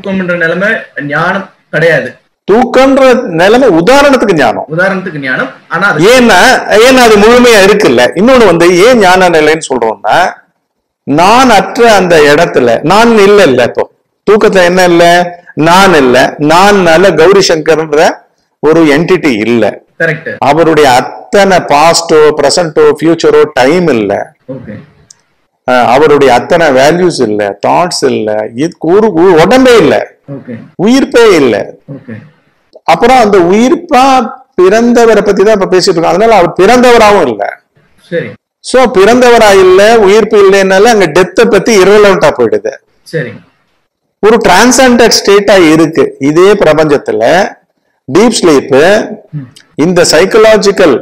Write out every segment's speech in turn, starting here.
தூக்கம்ன்ற நிலைமை ஞானம் கிடையாது தூக்கம்ன்ற நிலைமை உதாரணத்துக்கு ஞானம் உதாரணத்துக்கு ஞானம் ஆனா அது ஏன்னா ஏன்னா அது முழுமையா இருக்குல்ல இன்னொன்னு வந்து ஏன் ஞான நிலைன்னு சொல்றோம்னா நான் அற்ற அந்த இடத்துல நான் இல்ல இல்ல இப்போ தூக்கத்துல என்ன இல்ல நான் இல்ல நான்னால கௌரி சங்கர்ன்ற ஒரு என்டிட்டி இல்ல கரெக்ட் அவருடைய அத்தனை பாஸ்டோ பிரசன்டோ ஃபியூச்சரோ டைம் இல்ல ஓகே அஹ் அவருடைய அத்தனை வேல்யூஸ் இல்ல தாட்ஸ் இல்ல இது ஒரு ஒரு உடம்பே இல்ல ஓகே உயிர்ப்பே இல்ல ஓகே அப்புறம் அந்த உயிர்ப்பா பிறந்தவரை பத்தி தான் இப்ப பேசிட்டு இருக்கோம் அதனால அவர் பிறந்தவராகவும் இல்ல சரி சோ பிறந்தவரா இல்ல உயிர்ப்பு இல்லைன்னால அங்க டெத்தை பத்தி இரலவெண்டா போயிடுது சரி ஒரு டிரான்சண்டட் ஸ்டேட்டா இருக்கு இதே பிரபஞ்சத்துல டீப் ஸ்லீப் இந்த சைக்கலாஜிக்கல்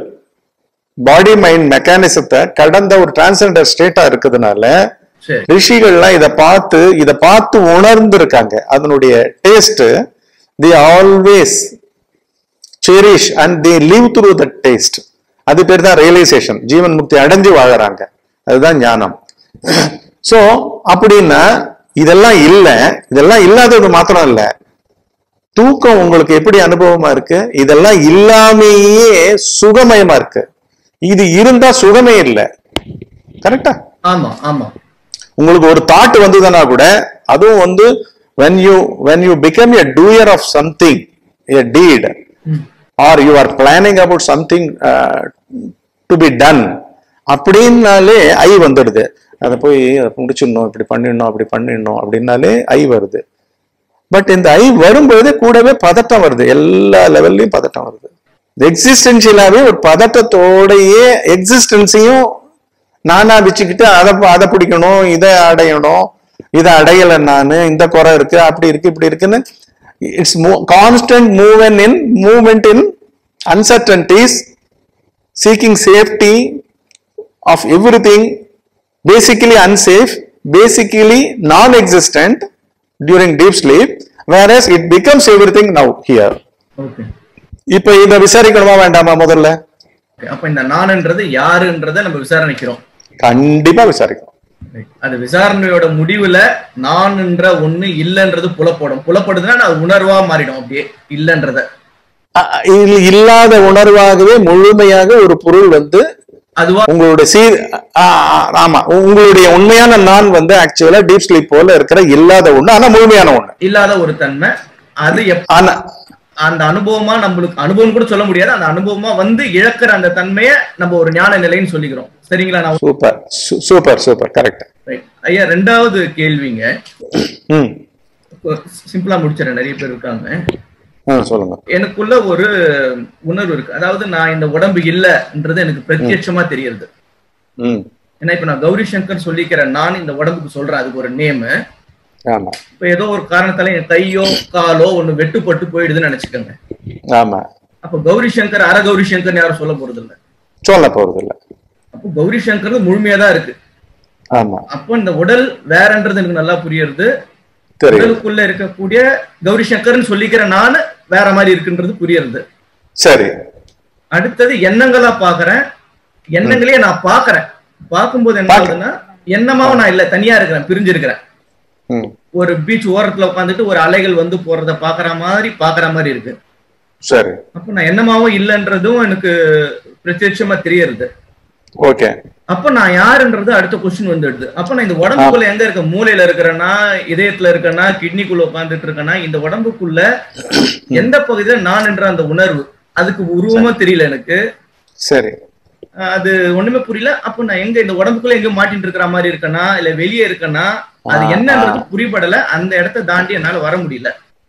பாடி மைண்ட் மெக்கானிசத்தை கடந்த ஒரு டிரான்சண்டட் ஸ்டேட்டா இருக்கிறதுனால சரி ரிஷிகள்லாம் இதை பார்த்து இதை பார்த்து உணர்ந்திருக்காங்க அதனுடைய taste the always cherish and the live through the taste அது பேர் தான் ரியலைசேஷன் ஜீவன் முக்தி அடைஞ்சு வாழறாங்க அதுதான் ஞானம் சோ அப்படின்னா இதெல்லாம் இல்ல இதெல்லாம் இல்லாதது மாத்திரம் இல்ல தூக்கம் உங்களுக்கு எப்படி அனுபவமா இருக்கு இதெல்லாம் இல்லாமையே சுகமயமா இருக்கு இது இருந்தா சுகமே இல்லை கரெக்டா ஆமா ஆமா உங்களுக்கு ஒரு தாட் வந்ததுன்னா கூட அதுவும் வந்து when you when you become a doer of something a deed or you are planning about something uh, to be done அப்படின்னாலே ஐ வந்துடுது அதை போய் அதை முடிச்சிடணும் இப்படி பண்ணிடணும் அப்படி பண்ணிடணும் அப்படின்னாலே ஐ வருது பட் இந்த ஐ வரும்போது கூடவே பதட்டம் வருது எல்லா லெவல்லையும் பதட்டம் வருது எக்ஸிஸ்டன்ஷியலாவே ஒரு பதட்டத்தோடையே எக்ஸிஸ்டன்ஸையும் நானா வச்சுக்கிட்டு அதை அதை பிடிக்கணும் இதை அடையணும் இதை அடையலை நான் இந்த குறை இருக்கு அப்படி இருக்கு இப்படி இருக்குன்னு it's constant movement in movement in uncertainties seeking safety of everything basically unsafe basically non existent during deep sleep whereas it becomes everything now here okay இப்ப இதை விசாரிக்கணுமா வேண்டாமா முதல்ல அப்ப இந்த நான்ன்றது யாருன்றத நம்ம விசாரணைக்கிறோம் கண்டிப்பா விசாரிக்கணும் அது விசாரணையோட முடிவுல நான்ன்ற ஒண்ணு இல்லன்றது புலப்படும் புலப்படுதுன்னா அது உணர்வா மாறிடும் அப்படியே இல்லன்றத அ- அ- இது இல்லாத உணர்வாகவே முழுமையாக ஒரு பொருள் வந்து அதுவா உங்களுடைய சீ ஆ, ஆ, ஆமா உங்களுடைய உண்மையான நான் வந்து ஆக்சுவலா டீப் ஸ்லீப் போல இருக்கிற இல்லாத ஒண்ணு ஆனா முழுமையான ஒண்ணு இல்லாத ஒரு தன்மை அது எப் ஆனா அந்த அனுபவமா நம்மளுக்கு அனுபவம் கூட சொல்ல முடியாது அந்த அனுபவமா வந்து இழக்கிற அந்த தன்மையை நம்ம ஒரு ஞான நிலைன்னு சொல்லிக்கிறோம் சரிங்களா நான் super super super correct Right. ஐயா ரெண்டாவது கேள்விங்க ம் சிம்பிளா முடிச்சிடறேன் நிறைய பேர் இருக்காங்க ஆ, சொல்லுங்க எனக்குள்ள ஒரு உணர்வு இருக்கு அதாவது நான் இந்த உடம்பு இல்லைன்றது எனக்கு பிரத்யட்சமா தெரியுது ம் ஏன்னா இப்ப நான் கௌரி சங்கர் சொல்லிக்கிறேன் நான் இந்த உடம்புக்கு சொல்றேன் அதுக்கு ஒரு நேம் ஆமா இப்ப ஏதோ ஒரு காரணத்தால என் கையோ காலோ ஒண்ணு வெட்டுப்பட்டு போயிடுதுன்னு நினைச்சுக்கோங்க ஆமா அப்ப கௌரி சங்கர் அர கௌரி சங்கர் யாரும் சொல்ல போறது இல்ல சொல்ல போறது இல்ல அப்போ கௌரி சங்கர் முழுமையா தான் இருக்கு ஆமா அப்போ இந்த உடல் வேறன்றது எனக்கு நல்லா புரியுறது தெரியும் உடலுக்குள்ள இருக்கக்கூடிய கௌரி சங்கர்னு சொல்லிக்கிற நான் வேற மாதிரி இருக்குன்றது புரியுறது சரி அடுத்தது எண்ணங்களா பாக்குறேன் எண்ணங்களையே நான் பாக்குறேன் பார்க்கும்போது என்ன ஆகுதுன்னா எண்ணமாவும் நான் இல்ல தனியா இருக்கிறேன் பிரிஞ்சிருக்கிறேன் ம் ஒரு பீச் ஓரத்துல உட்காந்துட்டு ஒரு அலைகள் வந்து போறத பாக்குற மாதிரி பாக்குற மாதிரி இருக்கு சரி அப்ப நான் எண்ணமாவும் இல்லைன்றதும் எனக்கு பிரத்யட்சமா தெரியறது ஓகே அப்ப நான் யாருன்றது அடுத்த கொஸ்டின் வந்துடுது அப்ப நான் இந்த உடம்புக்குள்ள எங்க இருக்க மூளையில இருக்கிறேன்னா இதயத்துல இருக்கேன்னா கிட்னிக்குள்ள உட்காந்துட்டு இருக்கேன்னா இந்த உடம்புக்குள்ள எந்த பகுதியில நான் என்ற அந்த உணர்வு அதுக்கு உருவமா தெரியல எனக்கு சரி அஹ் அது ஒண்ணுமே புரியல அப்ப நான் எங்க இந்த உடம்புக்குள்ள எங்க மாட்டிட்டு இருக்கிற மாதிரி இருக்கேனா இல்ல வெளியே இருக்கேனா அது ஆ, என்னன்றது புரியப்படல அந்த இடத்தை தாண்டி என்னால வர முடியல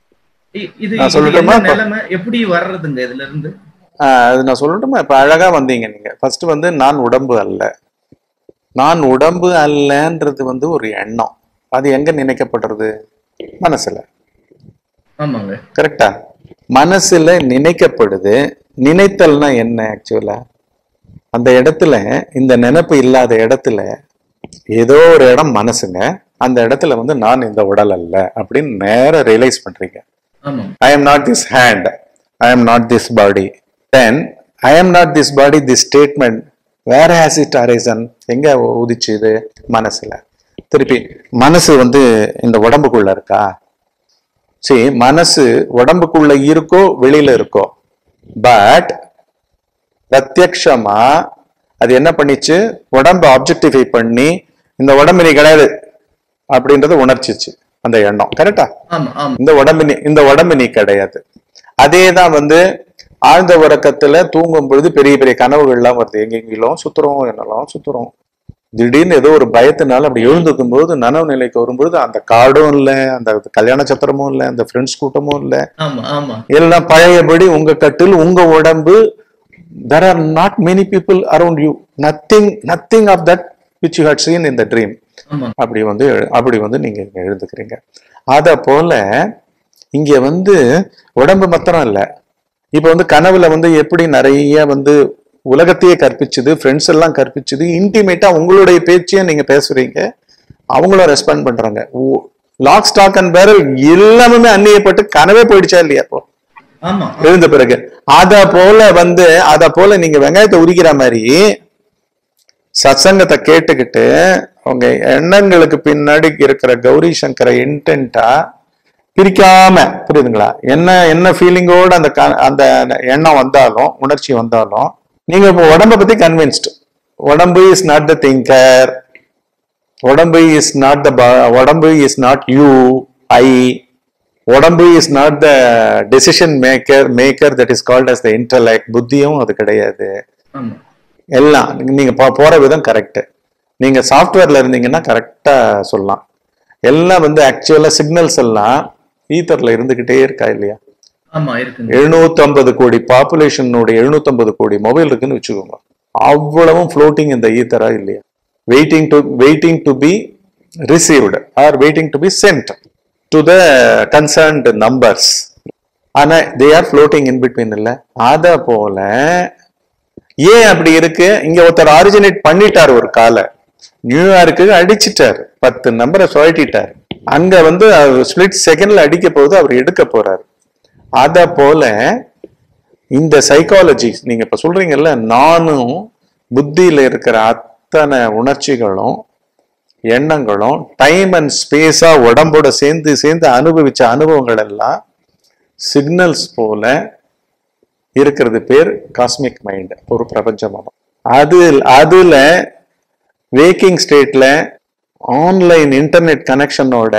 இ- இது நான் இது சொல்லட்டுமா? என்ன நிலைமை எப்படி வர்றதுங்க இதுல இருந்து ஆ, அது நான் சொல்லட்டுமா இப்ப அழகா வந்தீங்க நீங்க ஃபர்ஸ்ட் வந்து நான் உடம்பு அல்ல நான் உடம்பு அல்லன்றது வந்து ஒரு எண்ணம் அது எங்க நினைக்கப்படுறது மனசுல ஆமாங்க கரெக்டா மனசுல நினைக்கப்படுது நினைத்தல்னா என்ன ஆக்சுவலா அந்த இடத்துல இந்த நினைப்பு இல்லாத இடத்துல ஏதோ ஒரு இடம் மனசுங்க அந்த இடத்துல வந்து நான் இந்த உடல் அல்ல அப்படின்னு நேரா ரியலைஸ் பண்றீங்க ஆமா I am not this hand, I am not this body. Then, I am not this body, this statement, where has it arisen? எங்க உதிச்சுது மனசுல திருப்பி மனசு வந்து இந்த உடம்புக்குள்ள இருக்கா சரி மனசு உடம்புக்குள்ள இருக்கோ வெளியில இருக்கோ பட் பிரத்யக்ஷமா அது என்ன பண்ணிச்சு உடம்ப ஆப்ஜெக்டிஃபை பண்ணி இந்த உடம்பு நீ கிடையாது அப்படின்றத உணர்ச்சிச்சு அந்த எண்ணம் கரெக்டா ஆமா ஆமா இந்த உடம்பு நீ இந்த உடம்பு நீ கிடையாது அதே தான் வந்து ஆழ்ந்த உறக்கத்துல தூங்கும் பொழுது பெரிய பெரிய கனவுகள்லாம் வருது எங்கெங்கிலும் சுத்துறோம் என்னெல்லாம் சுத்துறோம் திடீர்னு ஏதோ ஒரு பயத்தினால அப்படி எழுந்துக்கும் போது நனவு நிலைக்கு வரும்பொழுது அந்த கார்டும் இல்லை அந்த கல்யாண சத்திரமும் இல்லை அந்த ஃப்ரெண்ட்ஸ் கூட்டமும் இல்லை ஆமா ஆமா எல்லாம் பழையபடி உங்க கட்டில் உங்க உடம்பு there are not many people around you nothing nothing of that which you had seen in the dream ஆமா அப்படி வந்து எழு- அப்படி வந்து நீங்க இங்க எழுதுக்கிறீங்க அத போல இங்க வந்து உடம்பு மாத்திரம் இல்ல இப்ப வந்து கனவுல வந்து எப்படி நிறைய வந்து உலகத்தையே கற்பிச்சுது ஃப்ரெண்ட்ஸ் எல்லாம் கற்பிச்சுது இன்டிமேட்டா உங்களுடைய பேச்சையும் நீங்க பேசுறீங்க அவங்களும் ரெஸ்பாண்ட் பண்றாங்க லாக் ஸ்டாக் அண்ட் பேரல் எல்லாமே அந்நியப்பட்டு கனவே போயிடுச்சா இல்லையா இப்போ ஆமா எழுந்த பிறகு அத போல வந்து அத போல நீங்க வெங்காயத்தை உரிக்கிற மாதிரி சத்சங்கத்தை கேட்டுக்கிட்டு உங்க எண்ணங்களுக்கு பின்னாடி இருக்கிற கௌரி சங்கர இன்டென்ட்டா பிரிக்காம புரியுதுங்களா என்ன என்ன ஃபீலிங்கோட அந்த க- அந்த எண்ணம் வந்தாலும் உணர்ச்சி வந்தாலும் நீங்க இப்போ உடம்ப பத்தி கன்வின்ஸ்ட் உடம்பு இஸ் நாட் த திங்கர் உடம்பு இஸ் நாட் த உடம்பு இஸ் நாட் யூ ஐ உடம்பு is not the decision maker maker that is called as the intellect புத்தியும் அது கிடையாது ஆமா எல்லாம் நீங்க- நீங்க போ- போற விதம் கரெக்ட் நீங்க சாஃப்ட்வேர்ல இருந்தீங்கன்னா கரெக்டா சொல்லலாம் எல்லாம் வந்து ஆக்சுவலா சிக்னல்ஸ் எல்லாம் ஈத்தர்ல இருந்துகிட்டே இருக்கா இல்லையா ஆமா இருக்குங்க எழுநூத்தம்பது கோடி பாப்புலேஷனோட எழுநூத்தம்பது கோடி மொபைல் இருக்குன்னு வச்சுக்கோங்க அவ்வளவும் ஃப்ளோட்டிங் இந்த ஈத்தரா இல்லையா waiting to waiting to be received or waiting to be sent to the concerned numbers ஆனா they are floating in between இல்ல அத போல ஏன் அப்படி இருக்கு இங்க ஒருத்தர் ஆரிஜினேட் பண்ணிட்டார் ஒரு காலை நியூயார்க்கு அடிச்சிட்டார் பத்து நம்பரை சுழட்டிட்டார் அங்க வந்து ஸ்பிளிட் செகண்ட்ல அடிக்க போகுது அவர் எடுக்க போறாரு அத போல இந்த சைக்காலஜி நீங்க இப்ப சொல்றீங்கல்ல நானும் புத்தியில இருக்கிற அத்தனை உணர்ச்சிகளும் எண்ணங்களும் டைம் அண்ட் ஸ்பேஸா உடம்போட சேர்ந்து சேர்ந்து அனுபவிச்ச அனுபவங்கள் எல்லாம் சிக்னல்ஸ் போல இருக்கிறது பேர் காஸ்மிக் மைண்ட் ஒரு பிரபஞ்சமாக அது அதுல வேக்கிங் ஸ்டேட்ல ஆன்லைன் இன்டர்நெட் கனெக்ஷனோட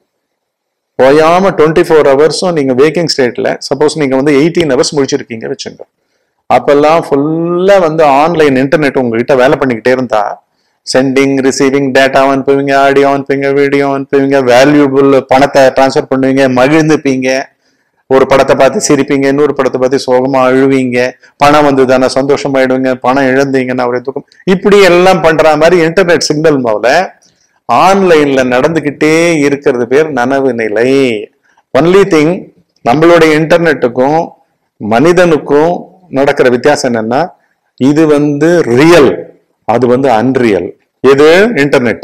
ஓயாம டுவெண்ட்டி ஃபோர் ஹவர்ஸும் நீங்க வேக்கிங் ஸ்டேட்ல சப்போஸ் நீங்க வந்து எயிட்டீன் ஹவர்ஸ் முடிச்சிருக்கீங்க வச்சுங்க அப்பெல்லாம் ஃபுல்லா வந்து ஆன்லைன் இன்டர்நெட் உங்ககிட்ட வேலை பண்ணிக்கிட்டே இருந்தா சென்டிங் ரிசீவிங் டேட்டா அனுப்புவீங்க ஆடியோ அனுப்புவீங்க வீடியோ அனுப்புவீங்க வேல்யூபிள் பணத்தை ட்ரான்ஸ்ஃபர் பண்ணுவீங்க மகிழ்ந்துப்பீங்க ஒரு படத்தை பார்த்து சிரிப்பீங்க இன்னொரு படத்தை பார்த்து சோகமா அழுவீங்க பணம் வந்ததுதானே சந்தோஷமாயிடுவீங்க பணம் இழந்தீங்கன்னா ஒரு துக்கம் இப்படி எல்லாம் பண்ற மாதிரி இன்டர்நெட் சிக்னல் போல ஆன்லைன்ல நடந்துகிட்டே இருக்கிறது பேர் நனவு நிலை ஒன்லி திங் நம்மளுடைய இன்டர்நெட்டுக்கும் மனிதனுக்கும் நடக்கிற வித்தியாசம் என்னன்னா இது வந்து ரியல் அது வந்து அன்ரியல் இது இன்டர்நெட்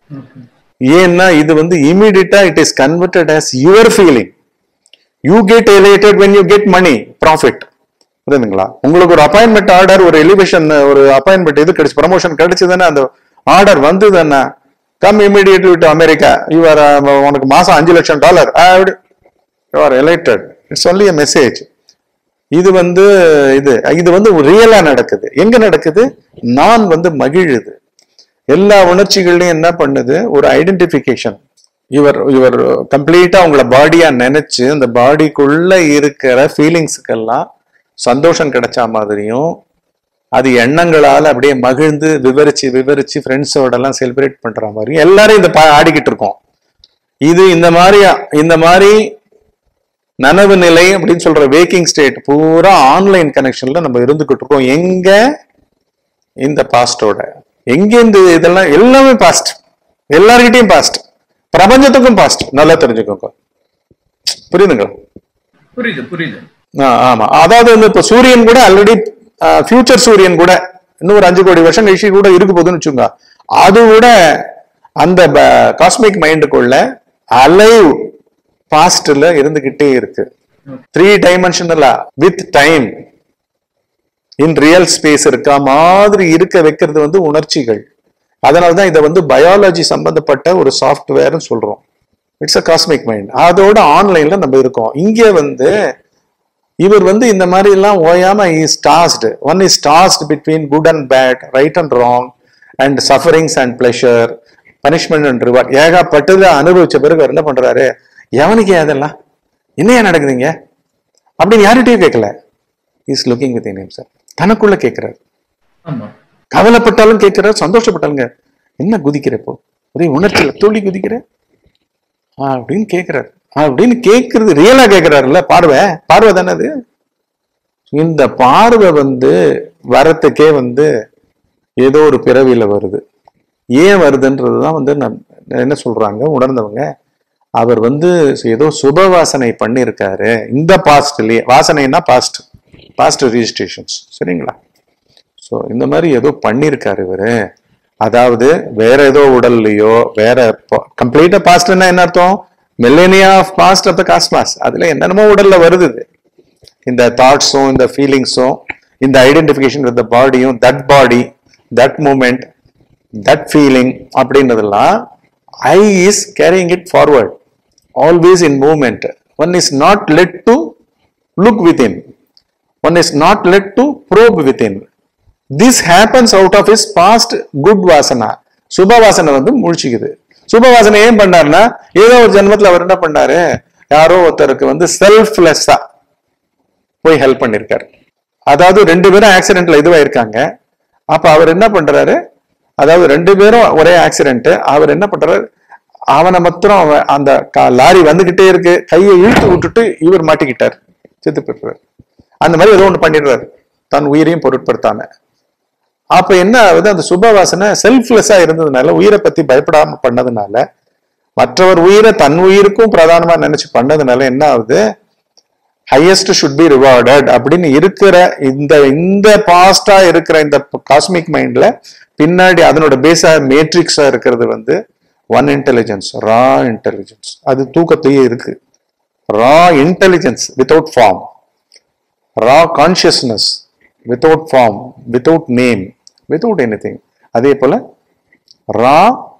ஏன்னா இது வந்து இமீடியட்டா it is converted as your feeling you get elated when you get money profit புரியுதுங்களா உங்களுக்கு ஒரு அப்பாயின்மெண்ட் ஆர்டர் ஒரு எலிவேஷன் ஒரு அப்பாயின்மெண்ட் இது கிடைச்சு ப்ரமோஷன் கிடைச்சதுன்னா அந்த ஆர்டர் வந்ததுன்னா come immediately to America you are உனக்கு மாசம் அஞ்சு லட்சம் dollar you are elected it's only a message இது வந்து இது இது வந்து ரியலா நடக்குது எங்க நடக்குது நான் வந்து மகிழுது எல்லா உணர்ச்சிகள்லயும் என்ன பண்ணுது ஒரு ஐடென்டிபிகேஷன் இவர் இவர் கம்ப்ளீட்டா உங்களை பாடியா நினைச்சு அந்த பாடிக்குள்ள இருக்கிற ஃபீலிங்ஸுக்கெல்லாம் சந்தோஷம் கிடைச்ச மாதிரியும் அது எண்ணங்களால அப்படியே மகிழ்ந்து விவரிச்சு விவரிச்சு ஃப்ரெண்ட்ஸோட எல்லாம் செலிப்ரேட் பண்ற மாதிரி எல்லாரும் இந்த பா- ஆடிக்கிட்டு இருக்கோம் இது இந்த மாதிரி இந்த மாதிரி நனவு நிலை அப்படின்னு சொல்ற வேக்கிங் ஸ்டேட் பூரா ஆன்லைன் கனெக்ஷன்ல நம்ம இருந்துகிட்டு இருக்கோம் எங்க இந்த பாஸ்டோட எங்க இந்த இதெல்லாம் எல்லாமே பாஸ்ட் எல்லார்கிட்டயும் பாஸ்ட் பிரபஞ்சத்துக்கும் பாஸ்ட் நல்லா தெரிஞ்சுக்கோங்க புரியுதுங்களா புரியுது புரியுது ஆ, ஆமா அதாவது வந்து இப்ப சூரியன் கூட ஆல்ரெடி ஃபியூச்சர் சூரியன் கூட இன்னும் ஒரு அஞ்சு கோடி வருஷம் கழிச்சு கூட இருக்க போகுதுன்னு வச்சுங்க அது கூட அந்த காஸ்மிக் மைண்டுக்குள்ள அலைவ் பாஸ்ட்ல இருந்துகிட்டே இருக்கு த்ரீ டைமென்ஷனலா with time in real space இருக்கா மாதிரி இருக்க வைக்கிறது வந்து உணர்ச்சிகள் அதனாலதான் இதை வந்து பயாலஜி சம்பந்தப்பட்ட ஒரு சாஃப்ட்வேர்னு சொல்றோம் இட்ஸ் அ காஸ்மிக் மைண்ட் அதோட ஆன்லைன்ல நம்ம இருக்கோம் இங்க வந்து இவர் வந்து இந்த மாதிரி எல்லாம் ஓயாம is tossed one is tossed between good and bad right and wrong and sufferings and pleasure punishment and reward ஏகப்பட்டதை அனுபவிச்ச பிறகு அவர் என்ன பண்றாரு எவனுக்கு அதெல்லாம் என்னையா நடக்குதுங்க அப்படின்னு யார்கிட்டயும் கேட்கல is looking within sir தனக்குள்ள கேட்கிறாரு ஆமா கவலைப்பட்டாலும் கேட்கிறாரு சந்தோஷப்பட்டாலுங்க என்ன குதிக்கிற இப்போ ஒரே உணர்ச்சியில துள்ளி குதிக்கிற ஆ, அப்படின்னு கேட்கிறாரு அப்படின்னு கேட்கறது ரியலா கேட்கிறாருல்ல பார்வை பார்வை தானே அது இந்த பார்வை வந்து வரத்துக்கே வந்து ஏதோ ஒரு பிறவியில வருது ஏன் வருதுன்றதுதான் வந்து நான் என்ன சொல்றாங்க உணர்ந்தவங்க அவர் வந்து ஏதோ சுப வாசனை பண்ணியிருக்காரு இந்த பாஸ்ட்லயே வாசனைன்னா பாஸ்ட் பாஸ்ட் ரிஜிஸ்ட்ரேஷன்ஸ் சரிங்களா ஸோ இந்த மாதிரி ஏதோ பண்ணியிருக்காரு இவரு அதாவது வேற ஏதோ உடல்லையோ வேற கம்ப்ளீட்டா பாஸ்ட்னா என்ன அர்த்தம் millennia of past of the cosmos அதுல என்னென்னமோ உடல்ல வருது இது. இந்த தாட்ஸும் இந்த ஃபீலிங்ஸும் இந்த ஐடென்டிஃபிகேஷன் வித் த பாடியும் that body that moment that feeling அப்படின்றதெல்லாம் I is carrying it forward always in moment one is not let to look with one is not led to probe within this happens out of his past good vasana சுப வாசனை வந்து முழிச்சுக்குது சுப வாசனை ஏன் பண்ணாருன்னா ஏதோ ஒரு ஜென்மத்துல அவர் என்ன பண்ணாரு யாரோ ஒருத்தருக்கு வந்து செல்ஃப்லெஸ்ஸா போய் ஹெல்ப் பண்ணிருக்காரு அதாவது ரெண்டு பேரும் ஆக்சிடென்ட்ல இதுவாயிருக்காங்க அப்ப அவர் என்ன பண்றாரு அதாவது ரெண்டு பேரும் ஒரே ஆக்சிடென்ட் அவர் என்ன பண்றாரு அவனை மாத்திரம் அவன் அந்த கா- லாரி வந்துகிட்டே இருக்கு கையை இழுத்து விட்டுட்டு இவர் மாட்டிக்கிட்டார் செத்து போயிடுறாரு அந்த மாதிரி ஏதோ ஒண்ணு பண்ணிடுறாரு தன் உயிரையும் பொருட்படுத்தாம அப்ப என்ன ஆகுது அந்த சுபவாசனை செல்ஃப்லெஸ்ஸா இருந்ததுனால உயிரை பத்தி பயப்படாம பண்ணதுனால மற்றவர் உயிரை தன் உயிருக்கும் பிரதானமா நினைச்சு பண்ணதுனால என்ன ஆகுது ஹையஸ்ட் ஷுட் பி ரிவார்டட் அப்படின்னு இருக்கிற இந்த இந்த பாஸ்டா இருக்கிற இந்த காஸ்மிக் மைண்ட்ல பின்னாடி அதனோட பேஸா மேட்ரிக்ஸா இருக்கிறது வந்து ஒன் இன்டெலிஜென்ஸ் ரா இன்டெலிஜென்ஸ் அது தூக்கத்தையே இருக்கு raw intelligence without form raw consciousness without form without name without anything அதே போல ரா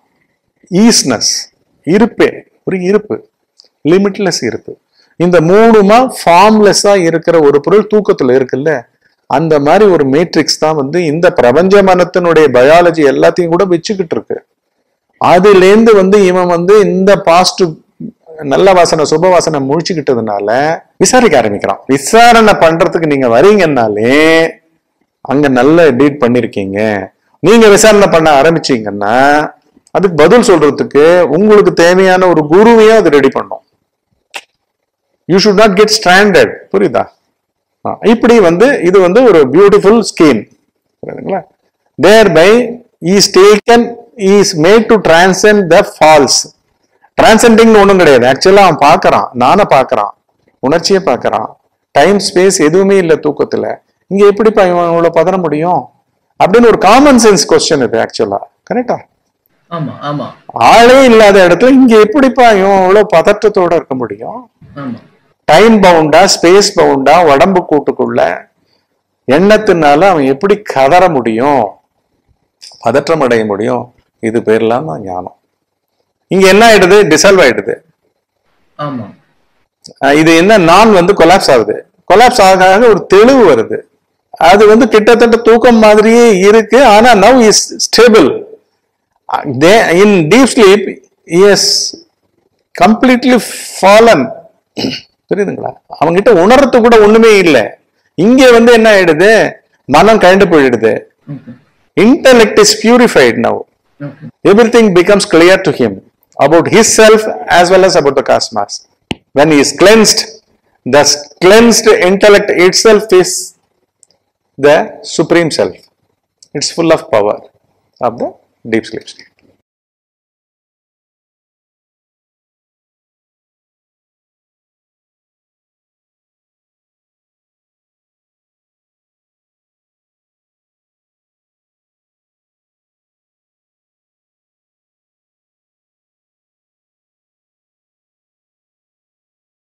ஈஸ்னஸ் இருப்பே ஒரு இருப்பு லிமிட்லெஸ் இருப்பு இந்த மூணுமா ஃபார்ம்லெஸ்ஸா இருக்கிற ஒரு பொருள் தூக்கத்துல இருக்குல்ல அந்த மாதிரி ஒரு மேட்ரிக்ஸ் தான் வந்து இந்த பிரபஞ்ச மனத்தினுடைய பயாலஜி எல்லாத்தையும் கூட வச்சுக்கிட்டு இருக்கு அதுலேருந்து வந்து இவன் வந்து இந்த பாஸ்ட் நல்ல வாசனை சுப வாசனை முழிச்சுக்கிட்டதுனால விசாரிக்க ஆரம்பிக்கிறான் விசாரணை பண்றதுக்கு நீங்க வரீங்கன்னாலே அங்க நல்ல டீட் பண்ணிருக்கீங்க நீங்க விசாரணை பண்ண ஆரம்பிச்சீங்கன்னா அதுக்கு பதில் சொல்றதுக்கு உங்களுக்கு தேவையான ஒரு குருவையும் அது ரெடி பண்ணும் you should not get standard புரியுதா ஆ, இப்படி வந்து இது வந்து ஒரு பியூட்டிஃபுல் ஸ்கீம் புரியுதுங்களா thereby is taken is made to transcend the false transcending ஒன்றும் கிடையாது ஆக்சுவலா அவன் பார்க்கறான் நானே பார்க்கறான் உணர்ச்சியை பார்க்கறான் டைம் ஸ்பேஸ் எதுவுமே இல்லை தூக்கத்துல இங்க எப்படிப்பா இவன் இவ்வளவு பதற முடியும் அப்படின்னு ஒரு காமன் சென்ஸ் கொஸ்டின் இது ஆக்சுவலா கரெக்டா ஆமா ஆமா ஆளே இல்லாத இடத்துல இங்க எப்படிப்பா இவன் இவ்வளவு பதற்றத்தோட இருக்க முடியும் ஆமா டைம் பவுண்டா ஸ்பேஸ் பவுண்டா உடம்பு கூட்டுக்குள்ள எண்ணத்தினால அவன் எப்படி கதற முடியும் பதற்றம் அடைய முடியும் இது பேர்லாம் தான் ஞானம் இங்க என்ன ஆயிடுது டிசால்வ் ஆயிடுது ஆமா அஹ் இது என்ன நான் வந்து கொலாப்ஸ் ஆகுது கொலாப்ஸ் ஆக ஆக ஒரு தெளிவு வருது அது வந்து கிட்டத்தட்ட தூக்கம் மாதிரியே இருக்கு ஆனா now is stable in deep sleep is completely fallen புரியுதுங்களா அவங்கிட்ட உணர்றது கூட ஒண்ணுமே இல்லை இங்க வந்து என்ன ஆயிடுது மனம் கழண்டு போயிடுது okay intellect is purified now okay everything becomes clear to him about his self as well as about the cosmos. When he is cleansed, the cleansed intellect itself is the supreme self. It's full of power of the deep sleep state.